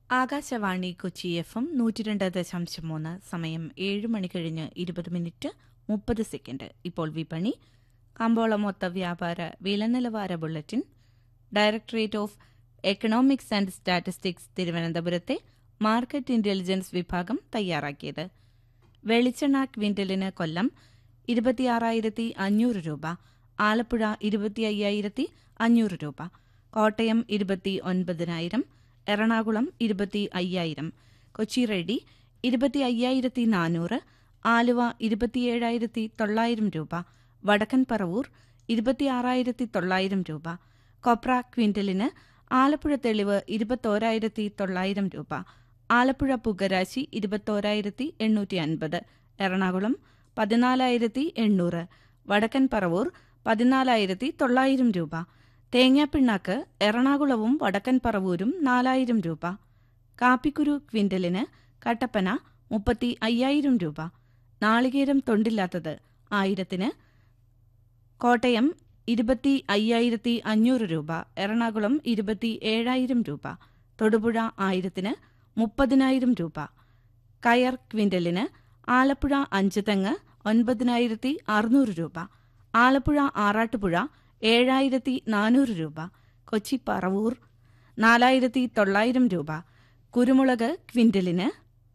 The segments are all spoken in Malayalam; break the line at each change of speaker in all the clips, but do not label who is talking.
ആകാശവാണി കൊച്ചി എഫ് എം നൂറ്റിരണ്ട് ദശാംശം മൂന്ന് സമയം ഏഴ് മണി കഴിഞ്ഞ് ഇരുപത് മിനിറ്റ് മുപ്പത് സെക്കൻഡ് ഇപ്പോൾ വിപണി കമ്പോള മൊത്ത വ്യാപാര വില നിലവാര bulletin directorate of economics and statistics തിരുവനന്തപുരത്തെ മാർക്കറ്റ് ഇന്റലിജൻസ് വിഭാഗം തയ്യാറാക്കിയത് വെളിച്ചെണ്ണ ക്വിന്റലിന് കൊല്ലം ഇരുപത്തിയാറായിരത്തി അഞ്ഞൂറ് രൂപ ആലപ്പുഴ ഇരുപത്തി അയ്യായിരത്തി അഞ്ഞൂറ് രൂപ കോട്ടയം ഇരുപത്തി ഒൻപതിനായിരം എറണാകുളം ഇരുപത്തി അയ്യായിരം കൊച്ചി റെഡി ഇരുപത്തി അയ്യായിരത്തി നാനൂറ് ആലുവ ഇരുപത്തിയേഴായിരത്തി തൊള്ളായിരം രൂപ വടക്കൻ പറവൂർ ഇരുപത്തിയാറായിരത്തി തൊള്ളായിരം രൂപ കൊപ്ര ക്വിന്റലിന് ആലപ്പുഴ തെളിവ് ഇരുപത്തോരായിരത്തി തൊള്ളായിരം രൂപ ആലപ്പുഴ പുകരാശി ഇരുപത്തോരായിരത്തി എണ്ണൂറ്റി അൻപത് എറണാകുളം പതിനാലായിരത്തി എണ്ണൂറ് വടക്കൻ പറവൂർ പതിനാലായിരത്തി തൊള്ളായിരം രൂപ തേങ്ങാപ്പിണ്ണാക്ക് എറണാകുളവും വടക്കൻ പറവൂരും നാലായിരം രൂപ കാപ്പിക്കുരു ക്വിന്റലിന് കട്ടപ്പന മുപ്പത്തി അയ്യായിരം രൂപ നാളികേരം തൊണ്ടില്ലാത്തത് ആയിരത്തിന് കോട്ടയം ഇരുപത്തി അയ്യായിരത്തി അഞ്ഞൂറ് രൂപ എറണാകുളം ഇരുപത്തി ഏഴായിരം രൂപ തൊടുപുഴ ആയിരത്തിന് മുപ്പതിനായിരം രൂപ കയർ ക്വിന്റലിന് ആലപ്പുഴ അഞ്ച് തെങ്ങ് ഒൻപതിനായിരത്തി അറുന്നൂറ് രൂപ ആലപ്പുഴ ആറാട്ടുപുഴ ഏഴായിരത്തി നാനൂറ് രൂപ കൊച്ചി പറവൂർ നാലായിരത്തി തൊള്ളായിരം രൂപ കുരുമുളക് ക്വിന്റലിന്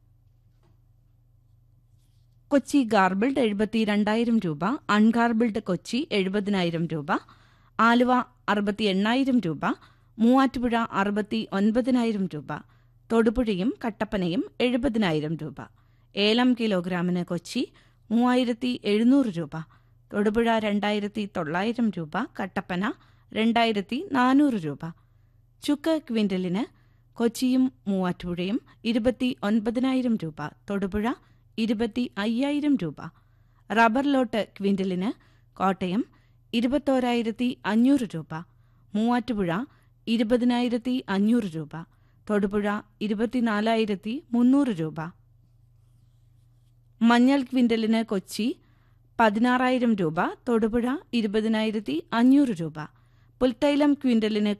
കൊച്ചി ഗാർബിൾഡ് എഴുപത്തി രണ്ടായിരം രൂപ അൺഗാർബിൾഡ് കൊച്ചി എഴുപതിനായിരം രൂപ ആലുവ അറുപത്തി എണ്ണായിരം രൂപ മൂവാറ്റുപുഴ അറുപത്തി ഒൻപതിനായിരം രൂപ തൊടുപുഴയും കട്ടപ്പനയും എഴുപതിനായിരം രൂപ ഏലം കിലോഗ്രാമിന് കൊച്ചി മൂവായിരത്തി എഴുന്നൂറ് രൂപ തൊടുപുഴ രണ്ടായിരത്തി തൊള്ളായിരം രൂപ കട്ടപ്പന രണ്ടായിരത്തി നാനൂറ് രൂപ ചുക്ക് ക്വിന്റലിന് കൊച്ചിയും മൂവാറ്റുപുഴയും ഇരുപത്തി ഒൻപതിനായിരം രൂപ തൊടുപുഴ ഇരുപത്തി അയ്യായിരം രൂപ റബ്ബർ ലോട്ട് ക്വിന്റലിന് കോട്ടയം ഇരുപത്തോരായിരത്തി അഞ്ഞൂറ് രൂപ മൂവാറ്റുപുഴ ഇരുപതിനായിരത്തി അഞ്ഞൂറ് രൂപ തൊടുപുഴ ഇരുപത്തിനാലായിരത്തി മുന്നൂറ് രൂപ മഞ്ഞൾ ക്വിന്റലിന് കൊച്ചി പതിനാറായിരം രൂപ തൊടുപുഴ ഇരുപതിനായിരത്തി അഞ്ഞൂറ് രൂപ പുൽത്തൈലം ക്വിന്റലിന്